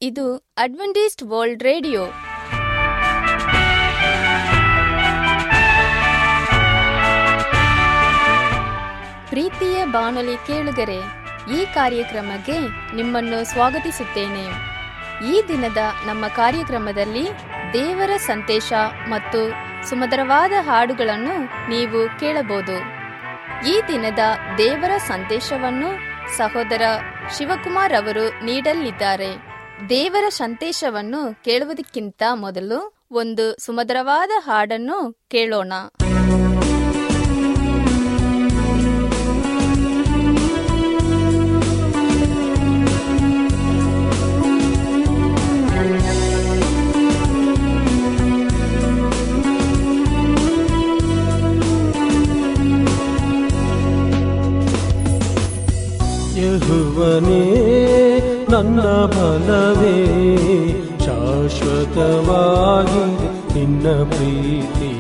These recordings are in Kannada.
ಇದು ಅಡ್ವೆಂಟಿಸ್ಟ್ ವರ್ಲ್ಡ್ ರೇಡಿಯೋ ಪ್ರೀತಿಯ ಬಾನುಲಿ ಕೇಳುಗರೆ ಈ ಕಾರ್ಯಕ್ರಮಕ್ಕೆ ನಿಮ್ಮನ್ನು ಸ್ವಾಗತಿಸುತ್ತೇನೆ ಈ ದಿನದ ನಮ್ಮ ಕಾರ್ಯಕ್ರಮದಲ್ಲಿ ದೇವರ ಸಂದೇಶ ಮತ್ತು ಸುಮಧುರವಾದ ಹಾಡುಗಳನ್ನು ನೀವು ಕೇಳಬಹುದು ಈ ದಿನದ ದೇವರ ಸಂದೇಶವನ್ನು ಸಹೋದರ ಶಿವಕುಮಾರ್ ಅವರು ನೀಡಲಿದ್ದಾರೆ ದೇವರ ಸಂದೇಶವನ್ನು ಕೇಳುವುದಕ್ಕಿಂತ ಮೊದಲು ಒಂದು ಸುಮಧುರವಾದ ಹಾಡನ್ನು ಕೇಳೋಣ ಯಹುವನೇ ನನ್ನ ಬಲವೇ ಶಾಶ್ವತವಾಗಿದೆ ನಿನ್ನ ಪ್ರೀತಿ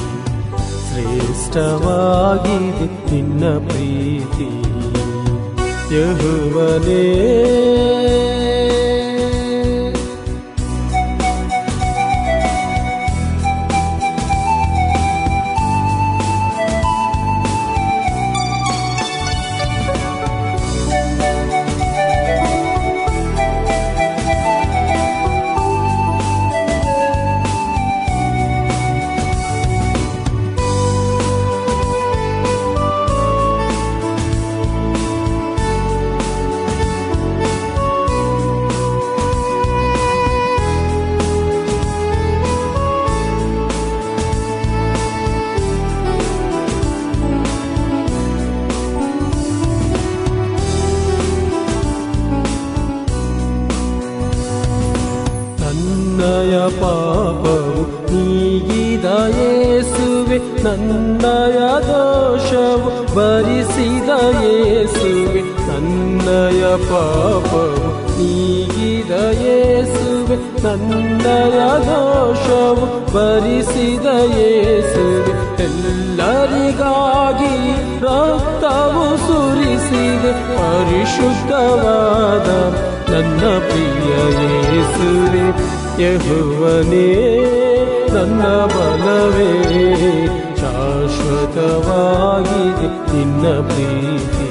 ಶ್ರೇಷ್ಠವಾಗಿದೆ ನಿನ್ನ ಪ್ರೀತಿ ಯಹುವನೇ ನನ್ನಯ ಪಾಪವು ನೀಗಿದ ಯೇಸುವೆ ನನ್ನಯ ದೋಷವು ಭರಿಸಿದ ಯೇಸುವೆ ನನ್ನಯ ಪಾಪವು ನೀಗಿದ ಯೇಸುವೆ ನನ್ನಯ ದೋಷವು ಭರಿಸಿದ ಯೇಸುವೆ ಎಲ್ಲರಿಗಾಗಿ ರಕ್ತವು ಸುರಿಸಿದೆ ಪರಿಶುದ್ಧವಾದ ನನ್ನ ಪ್ರಿಯ ಯೇಸುವೆ ಯಹುವನೇ ನನ್ನ ಬಲವೇ ಶಾಶ್ವತವಾಗಿದೆ ನಿನ್ನ ಪ್ರೀತಿ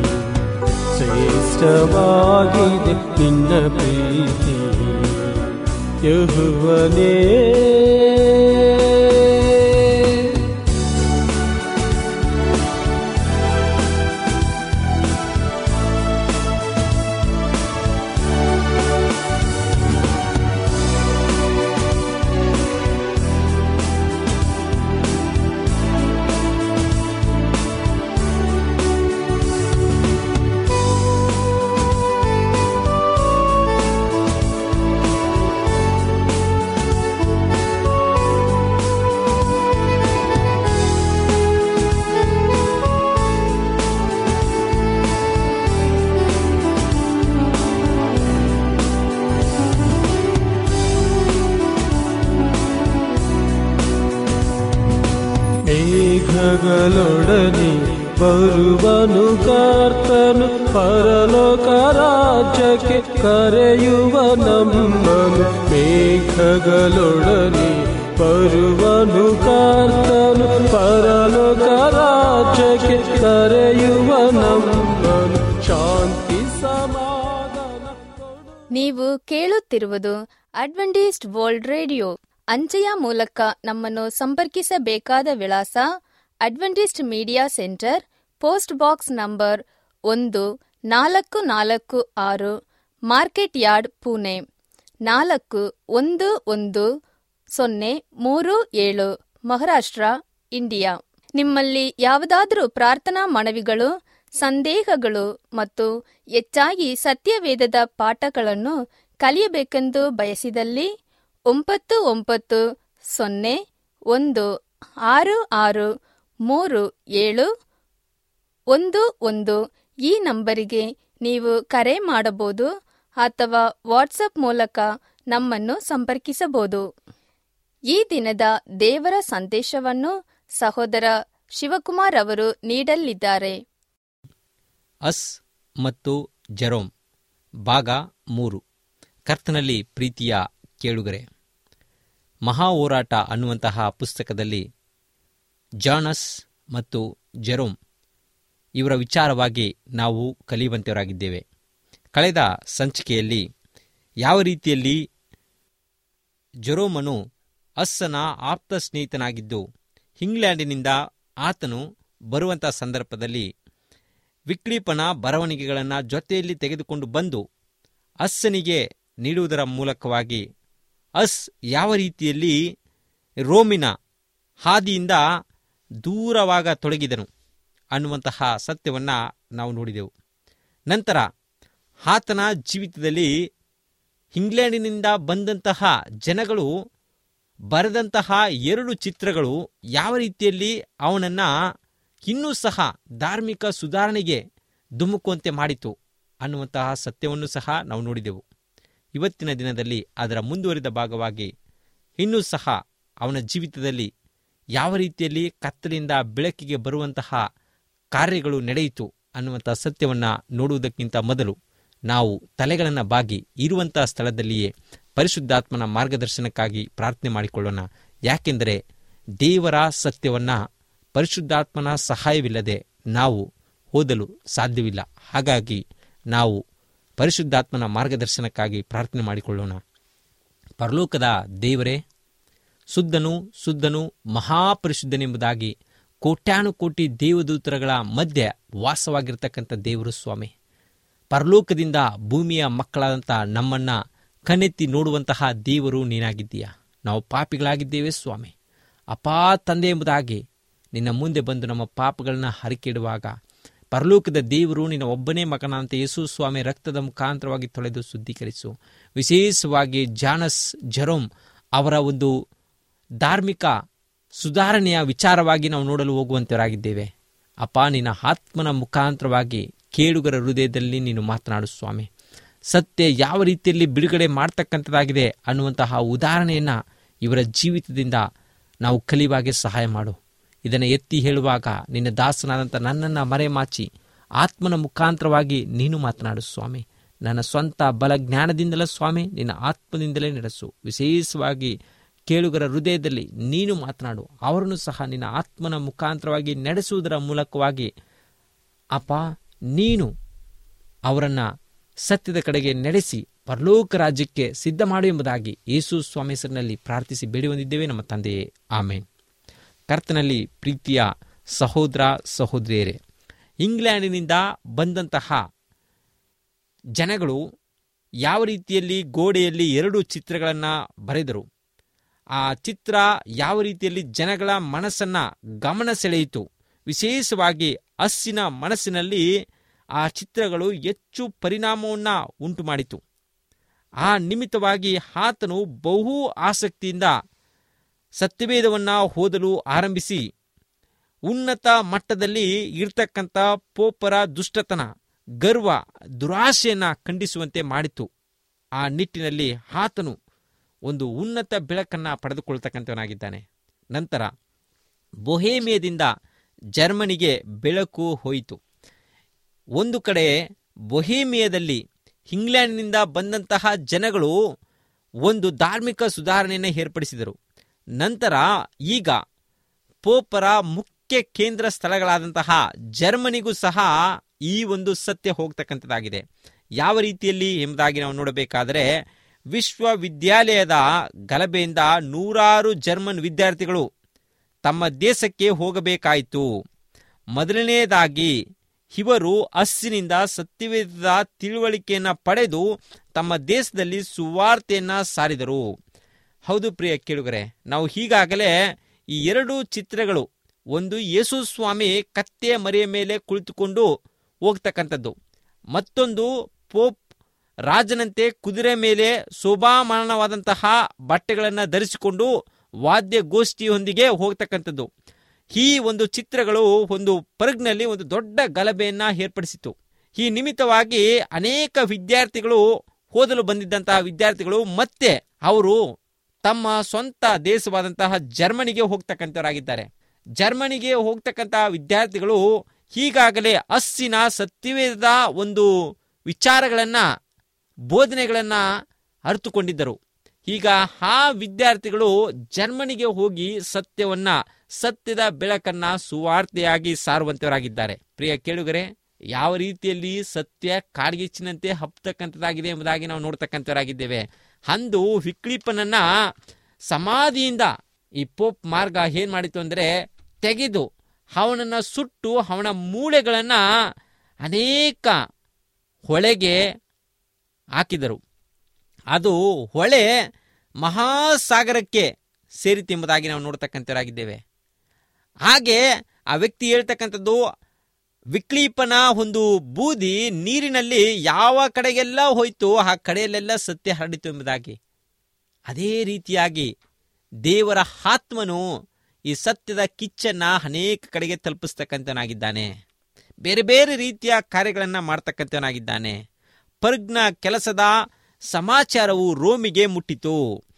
ಶ್ರೇಷ್ಠವಾಗಿದೆ ನಿನ್ನ ಪ್ರೀತಿ ಯಹುವನೇ ಮೇಘಗಳೊಡನೆ ಬರುವನು ಕರ್ತನು ಪರಲೋಕ ರಾಜ್ಯಕ್ಕೆ ಕರೆಯುವ ನಮ್ಮನು ಮೇಘಗಳೊಡನೆ ಬರುವನು ಕರ್ತನು ಪರಲೋಕ ರಾಜ್ಯಕ್ಕೆ ಕರೆಯುವ ನಮ್ಮನು ಶಾಂತಿ ಸಮಾಧಾನ ಕೊಡು ನೀವು ಕೇಳುತ್ತಿರುವುದು ಅಡ್ವೆಂಟಿಸ್ಟ್ ವರ್ಲ್ಡ್ ರೇಡಿಯೋ ಅಂಚೆಯ ಮೂಲಕ ನಮ್ಮನ್ನು ಸಂಪರ್ಕಿಸಬೇಕಾದ ವಿಳಾಸ Adventist media centre post box number ಒಂದು ನಾಲ್ಕು ನಾಲ್ಕು ಆರು ಮಾರ್ಕೆಟ್ ಯಾರ್ಡ್ ಪುಣೆ ನಾಲ್ಕು ಒಂದು ಒಂದು ಸೊನ್ನೆ ಮೂರು ಏಳು ಮಹಾರಾಷ್ಟ್ರ ಇಂಡಿಯಾ ನಿಮ್ಮಲ್ಲಿ ಯಾವುದಾದರೂ ಪ್ರಾರ್ಥನಾ ಮನವಿಗಳು ಸಂದೇಹಗಳು ಮತ್ತು ಹೆಚ್ಚಾಗಿ ಸತ್ಯವೇದದ ಪಾಠಗಳನ್ನು ಕಲಿಯಬೇಕೆಂದು ಬಯಸಿದಲ್ಲಿ ಒಂಬತ್ತು ಒಂಬತ್ತು ಸೊನ್ನೆ ಒಂದು ಆರು ಆರು ಮೂರು ಏಳು ಒಂದು ಒಂದು ಈ ನಂಬರಿಗೆ ನೀವು ಕರೆ ಮಾಡಬಹುದು ಅಥವಾ ವಾಟ್ಸಪ್ ಮೂಲಕ ನಮ್ಮನ್ನು ಸಂಪರ್ಕಿಸಬಹುದು ಈ ದಿನದ ದೇವರ ಸಂದೇಶವನ್ನು ಸಹೋದರ ಶಿವಕುಮಾರ್ ಅವರು ನೀಡಲಿದ್ದಾರೆ ಅಸ್ ಮತ್ತು ಜೆರೋಮ್ ಭಾಗ ಮೂರು ಕರ್ತನಲ್ಲಿ ಪ್ರೀತಿಯ ಕೇಳುಗರೆ ಮಹಾ ಹೋರಾಟ ಅನ್ನುವಂತಹ ಪುಸ್ತಕದಲ್ಲಿ ಜಾನಸ್ ಮತ್ತು ಜೆರೋಮ್ ಇವರ ವಿಚಾರವಾಗಿ ನಾವು ಕಲಿಯುವಂತವರಾಗಿದ್ದೇವೆ ಕಳೆದ ಸಂಚಿಕೆಯಲ್ಲಿ ಯಾವ ರೀತಿಯಲ್ಲಿ ಜೆರೋಮನು ಅಸ್ಸನ ಆಪ್ತ ಸ್ನೇಹಿತನಾಗಿದ್ದು ಇಂಗ್ಲೆಂಡಿನಿಂದ ಆತನು ಬರುವಂಥ ಸಂದರ್ಭದಲ್ಲಿ ವಿಕ್ಲೀಪನ ಬರವಣಿಗೆಗಳನ್ನು ಜೊತೆಯಲ್ಲಿ ತೆಗೆದುಕೊಂಡು ಬಂದು ಅಸ್ಸನಿಗೆ ನೀಡುವುದರ ಮೂಲಕವಾಗಿ ಅಸ್ ಯಾವ ರೀತಿಯಲ್ಲಿ ರೋಮಿನ ಹಾದಿಯಿಂದ ದೂರವಾಗ ತೊಡಗಿದನು ಅನ್ನುವಂತಹ ಸತ್ಯವನ್ನು ನಾವು ನೋಡಿದೆವು ನಂತರ ಆತನ ಜೀವಿತದಲ್ಲಿ ಇಂಗ್ಲೆಂಡಿನಿಂದ ಬಂದಂತಹ ಜನಗಳು ಬರೆದಂತಹ ಎರಡು ಚಿತ್ರಗಳು ಯಾವ ರೀತಿಯಲ್ಲಿ ಅವನನ್ನು ಇನ್ನೂ ಸಹ ಧಾರ್ಮಿಕ ಸುಧಾರಣೆಗೆ ಧುಮುಕುವಂತೆ ಮಾಡಿತು ಅನ್ನುವಂತಹ ಸತ್ಯವನ್ನು ಸಹ ನಾವು ನೋಡಿದೆವು ಇವತ್ತಿನ ದಿನದಲ್ಲಿ ಅದರ ಮುಂದುವರಿದ ಭಾಗವಾಗಿ ಇನ್ನೂ ಸಹ ಅವನ ಜೀವಿತದಲ್ಲಿ ಯಾವ ರೀತಿಯಲ್ಲಿ ಕತ್ತಲಿಂದ ಬೆಳಕಿಗೆ ಬರುವಂತಹ ಕಾರ್ಯಗಳು ನಡೆಯಿತು ಅನ್ನುವಂಥ ಸತ್ಯವನ್ನು ನೋಡುವುದಕ್ಕಿಂತ ಮೊದಲು ನಾವು ತಲೆಗಳನ್ನು ಬಾಗಿ ಇರುವಂತಹ ಸ್ಥಳದಲ್ಲಿಯೇ ಪರಿಶುದ್ಧಾತ್ಮನ ಮಾರ್ಗದರ್ಶನಕ್ಕಾಗಿ ಪ್ರಾರ್ಥನೆ ಮಾಡಿಕೊಳ್ಳೋಣ ಯಾಕೆಂದರೆ ದೇವರ ಸತ್ಯವನ್ನು ಪರಿಶುದ್ಧಾತ್ಮನ ಸಹಾಯವಿಲ್ಲದೆ ನಾವು ಓದಲು ಸಾಧ್ಯವಿಲ್ಲ ಹಾಗಾಗಿ ನಾವು ಪರಿಶುದ್ಧಾತ್ಮನ ಮಾರ್ಗದರ್ಶನಕ್ಕಾಗಿ ಪ್ರಾರ್ಥನೆ ಮಾಡಿಕೊಳ್ಳೋಣ ಪರಲೋಕದ ದೇವರೇ ಶುದ್ಧನು ಶುದ್ಧನು ಮಹಾಪರಿಶುದ್ಧನೆಂಬುದಾಗಿ ಕೋಟ್ಯಾನುಕೋಟಿ ದೇವದೂತರಗಳ ಮಧ್ಯೆ ವಾಸವಾಗಿರ್ತಕ್ಕಂಥ ದೇವರು ಸ್ವಾಮಿ ಪರಲೋಕದಿಂದ ಭೂಮಿಯ ಮಕ್ಕಳಾದಂಥ ನಮ್ಮನ್ನ ಕಣ್ಣೆತ್ತಿ ನೋಡುವಂತಹ ದೇವರು ನೀನಾಗಿದ್ದೀಯ ನಾವು ಪಾಪಿಗಳಾಗಿದ್ದೇವೆ ಸ್ವಾಮಿ ಅಪಾ ತಂದೆ ಎಂಬುದಾಗಿ ನಿನ್ನ ಮುಂದೆ ಬಂದು ನಮ್ಮ ಪಾಪಗಳನ್ನ ಹರಿಕಿಡುವಾಗ ಪರಲೋಕದ ದೇವರು ನಿನ್ನ ಒಬ್ಬನೇ ಮಗನಂತ ಯೇಸು ಸ್ವಾಮಿ ರಕ್ತದ ಮುಖಾಂತರವಾಗಿ ತೊಳೆದು ಶುದ್ಧೀಕರಿಸು ವಿಶೇಷವಾಗಿ ಜಾನಸ್ ಜರೋಮ್ ಅವರ ಒಂದು ಧಾರ್ಮಿಕ ಸುಧಾರಣೆಯ ವಿಚಾರವಾಗಿ ನಾವು ನೋಡಲು ಹೋಗುವಂತವರಾಗಿದ್ದೇವೆ ಅಪ್ಪ ನಿನ್ನ ಆತ್ಮನ ಮುಖಾಂತರವಾಗಿ ಕೇಳುಗರ ಹೃದಯದಲ್ಲಿ ನೀನು ಮಾತನಾಡು ಸ್ವಾಮಿ ಸತ್ಯ ಯಾವ ರೀತಿಯಲ್ಲಿ ಬಿಡುಗಡೆ ಮಾಡ್ತಕ್ಕಂಥದ್ದಾಗಿದೆ ಅನ್ನುವಂತಹ ಉದಾಹರಣೆಯನ್ನು ಇವರ ಜೀವಿತದಿಂದ ನಾವು ಕಲಿಯುವಾಗೆ ಸಹಾಯ ಮಾಡು ಇದನ್ನು ಎತ್ತಿ ಹೇಳುವಾಗ ನಿನ್ನ ದಾಸನಾದಂಥ ನನ್ನನ್ನು ಮರೆಮಾಚಿ ಆತ್ಮನ ಮುಖಾಂತರವಾಗಿ ನೀನು ಮಾತನಾಡು ಸ್ವಾಮಿ ನನ್ನ ಸ್ವಂತ ಬಲ ಜ್ಞಾನದಿಂದಲೇ ಸ್ವಾಮಿ ನಿನ್ನ ಆತ್ಮದಿಂದಲೇ ನಡೆಸು ವಿಶೇಷವಾಗಿ ಕೇಳುಗರ ಹೃದಯದಲ್ಲಿ ನೀನು ಮಾತನಾಡು ಅವರನ್ನು ಸಹ ನಿನ್ನ ಆತ್ಮನ ಮುಖಾಂತರವಾಗಿ ನಡೆಸುವುದರ ಮೂಲಕವಾಗಿ ಅಪ್ಪ ನೀನು ಅವರನ್ನು ಸತ್ಯದ ಕಡೆಗೆ ನಡೆಸಿ ಪರಲೋಕ ರಾಜ್ಯಕ್ಕೆ ಸಿದ್ಧ ಮಾಡು ಎಂಬುದಾಗಿ ಯೇಸು ಸ್ವಾಮಿ ಹೆಸರಿನಲ್ಲಿ ಪ್ರಾರ್ಥಿಸಿ ಬೇಡಿ ಹೊಂದಿದ್ದೇವೆ ನಮ್ಮ ತಂದೆಯೇ ಆಮೇನ್ ಕರ್ತನಲ್ಲಿ ಪ್ರೀತಿಯ ಸಹೋದರ ಸಹೋದರಿಯರೇ ಇಂಗ್ಲೆಂಡಿನಿಂದ ಬಂದಂತಹ ಜನಗಳು ಯಾವ ರೀತಿಯಲ್ಲಿ ಗೋಡೆಯಲ್ಲಿ ಎರಡು ಚಿತ್ರಗಳನ್ನು ಬರೆದರು ಆ ಚಿತ್ರ ಯಾವ ರೀತಿಯಲ್ಲಿ ಜನಗಳ ಮನಸ್ಸನ್ನ ಗಮನ ಸೆಳೆಯಿತು ವಿಶೇಷವಾಗಿ ಹಸ್ಸಿನ ಮನಸ್ಸಿನಲ್ಲಿ ಆ ಚಿತ್ರಗಳು ಹೆಚ್ಚು ಪರಿಣಾಮವನ್ನು ಉಂಟು ಮಾಡಿತು ಆ ನಿಮಿತ್ತವಾಗಿ ಆತನು ಬಹು ಆಸಕ್ತಿಯಿಂದ ಸತ್ಯವೇದವನ್ನು ಓದಲು ಆರಂಭಿಸಿ ಉನ್ನತ ಮಟ್ಟದಲ್ಲಿ ಇರ್ತಕ್ಕಂಥ ಪೋಪರ ದುಷ್ಟತನ ಗರ್ವ ದುರಾಶೆಯನ್ನು ಖಂಡಿಸುವಂತೆ ಮಾಡಿತು ಆ ನಿಟ್ಟಿನಲ್ಲಿ ಆತನು ಒಂದು ಉನ್ನತ ಬೆಳಕನ್ನು ಪಡೆದುಕೊಳ್ತಕ್ಕಂಥವನಾಗಿದ್ದಾನೆ ನಂತರ ಬೊಹೇಮಿಯದಿಂದ ಜರ್ಮನಿಗೆ ಬೆಳಕು ಹೋಯಿತು ಒಂದು ಕಡೆ ಬೊಹೇಮಿಯದಲ್ಲಿ ಇಂಗ್ಲೆಂಡ್ನಿಂದ ಬಂದಂತಹ ಜನಗಳು ಒಂದು ಧಾರ್ಮಿಕ ಸುಧಾರಣೆಯನ್ನು ಏರ್ಪಡಿಸಿದರು ನಂತರ ಈಗ ಪೋಪರ ಮುಖ್ಯ ಕೇಂದ್ರ ಸ್ಥಳಗಳಾದಂತಹ ಜರ್ಮನಿಗೂ ಸಹ ಈ ಒಂದು ಸತ್ಯ ಹೋಗ್ತಕ್ಕಂಥದ್ದಾಗಿದೆ ಯಾವ ರೀತಿಯಲ್ಲಿ ಎಂಬುದಾಗಿ ನಾವು ನೋಡಬೇಕಾದರೆ ವಿಶ್ವವಿದ್ಯಾಲಯದ ಗಲಭೆಯಿಂದ ನೂರಾರು ಜರ್ಮನ್ ವಿದ್ಯಾರ್ಥಿಗಳು ತಮ್ಮ ದೇಶಕ್ಕೆ ಹೋಗಬೇಕಾಯಿತು ಮೊದಲನೆಯದಾಗಿ ಇವರು ಹಸ್ಸಿನಿಂದ ಸತ್ಯವೇದದ ತಿಳುವಳಿಕೆಯನ್ನು ಪಡೆದು ತಮ್ಮ ದೇಶದಲ್ಲಿ ಸುವಾರ್ತೆಯನ್ನ ಸಾರಿದರು ಹೌದು ಪ್ರಿಯ ಕೇಳುಗರೆ ನಾವು ಈಗಾಗಲೇ ಈ ಎರಡು ಚಿತ್ರಗಳು ಒಂದು ಯೇಸು ಸ್ವಾಮಿ ಕತ್ತೆಯ ಮರಿಯ ಮೇಲೆ ಕುಳಿತುಕೊಂಡು ಹೋಗ್ತಕ್ಕಂಥದ್ದು ಮತ್ತೊಂದು ಪೋಪ್ ರಾಜನಂತೆ ಕುದುರೆ ಮೇಲೆ ಶೋಭಾಮಾನವಾದಂತಹ ಬಟ್ಟೆಗಳನ್ನು ಧರಿಸಿಕೊಂಡು ವಾದ್ಯಗೋಷ್ಠಿಯೊಂದಿಗೆ ಹೋಗ್ತಕ್ಕಂಥದ್ದು ಈ ಒಂದು ಚಿತ್ರಗಳು ಒಂದು ಪರ್ಗ್ನಲ್ಲಿ ಒಂದು ದೊಡ್ಡ ಗಲಭೆಯನ್ನ ಏರ್ಪಡಿಸಿತು ಈ ನಿಮಿತ್ತವಾಗಿ ಅನೇಕ ವಿದ್ಯಾರ್ಥಿಗಳು ಓದಲು ಬಂದಿದ್ದಂತಹ ವಿದ್ಯಾರ್ಥಿಗಳು ಮತ್ತೆ ಅವರು ತಮ್ಮ ಸ್ವಂತ ದೇಶವಾದಂತಹ ಜರ್ಮನಿಗೆ ಹೋಗ್ತಕ್ಕಂಥವರಾಗಿದ್ದಾರೆ ಜರ್ಮನಿಗೆ ಹೋಗ್ತಕ್ಕಂತಹ ವಿದ್ಯಾರ್ಥಿಗಳು ಈಗಾಗಲೇ ಹಸ್ಸಿನ ಸತ್ಯವೇದದ ಒಂದು ವಿಚಾರಗಳನ್ನ ಬೋಧನೆಗಳನ್ನ ಅರ್ಥಕೊಂಡಿದ್ದರು ಈಗ ಆ ವಿದ್ಯಾರ್ಥಿಗಳು ಜರ್ಮನಿಗೆ ಹೋಗಿ ಸತ್ಯವನ್ನ ಸತ್ಯದ ಬೆಳಕನ್ನ ಸುವಾರ್ತೆಯಾಗಿ ಸಾರುವಂತವರಾಗಿದ್ದಾರೆ ಪ್ರಿಯ ಕೇಳುಗರೆ ಯಾವ ರೀತಿಯಲ್ಲಿ ಸತ್ಯ ಕಾಡ್ಗಿಚ್ಚಿನಂತೆ ಹಬ್ತಕ್ಕಂಥದ್ದಾಗಿದೆ ಎಂಬುದಾಗಿ ನಾವು ನೋಡ್ತಕ್ಕಂಥವರಾಗಿದ್ದೇವೆ ಅಂದು ವಿಕ್ಲಿಪನನ್ನ ಸಮಾಧಿಯಿಂದ ಈ ಪೋಪ್ ಮಾರ್ಗ ಏನ್ ಮಾಡಿತು ಅಂದ್ರೆ ತೆಗೆದು ಅವನನ್ನ ಸುಟ್ಟು ಅವನ ಮೂಳೆಗಳನ್ನ ಅನೇಕ ಹೊಳೆಗೆ ಹಾಕಿದರು ಅದು ಹೊಳೆ ಮಹಾಸಾಗರಕ್ಕೆ ಸೇರಿತೆಂಬುದಾಗಿ ನಾವು ನೋಡ್ತಕ್ಕಂಥವರಾಗಿದ್ದೇವೆ ಹಾಗೆ ಆ ವ್ಯಕ್ತಿ ಹೇಳ್ತಕ್ಕಂಥದ್ದು ವಿಕ್ಲೀಪನ ಒಂದು ಬೂದಿ ನೀರಿನಲ್ಲಿ ಯಾವ ಕಡೆಗೆಲ್ಲ ಹೋಯ್ತು ಆ ಕಡೆಯಲ್ಲೆಲ್ಲ ಸತ್ಯ ಹರಡಿತು ಎಂಬುದಾಗಿ ಅದೇ ರೀತಿಯಾಗಿ ದೇವರ ಆತ್ಮನು ಈ ಸತ್ಯದ ಕಿಚ್ಚನ್ನ ಅನೇಕ ಕಡೆಗೆ ತಲುಪಿಸ್ತಕ್ಕಂಥನಾಗಿದ್ದಾನೆ ಬೇರೆ ಬೇರೆ ರೀತಿಯ ಕಾರ್ಯಗಳನ್ನ ಮಾಡ್ತಕ್ಕಂಥವನಾಗಿದ್ದಾನೆ ಪರ್ಗ್ನ ಕೆಲಸದ ಸಮಾಚಾರವು ರೋಮಿಗೆ ಮುಟ್ಟಿತು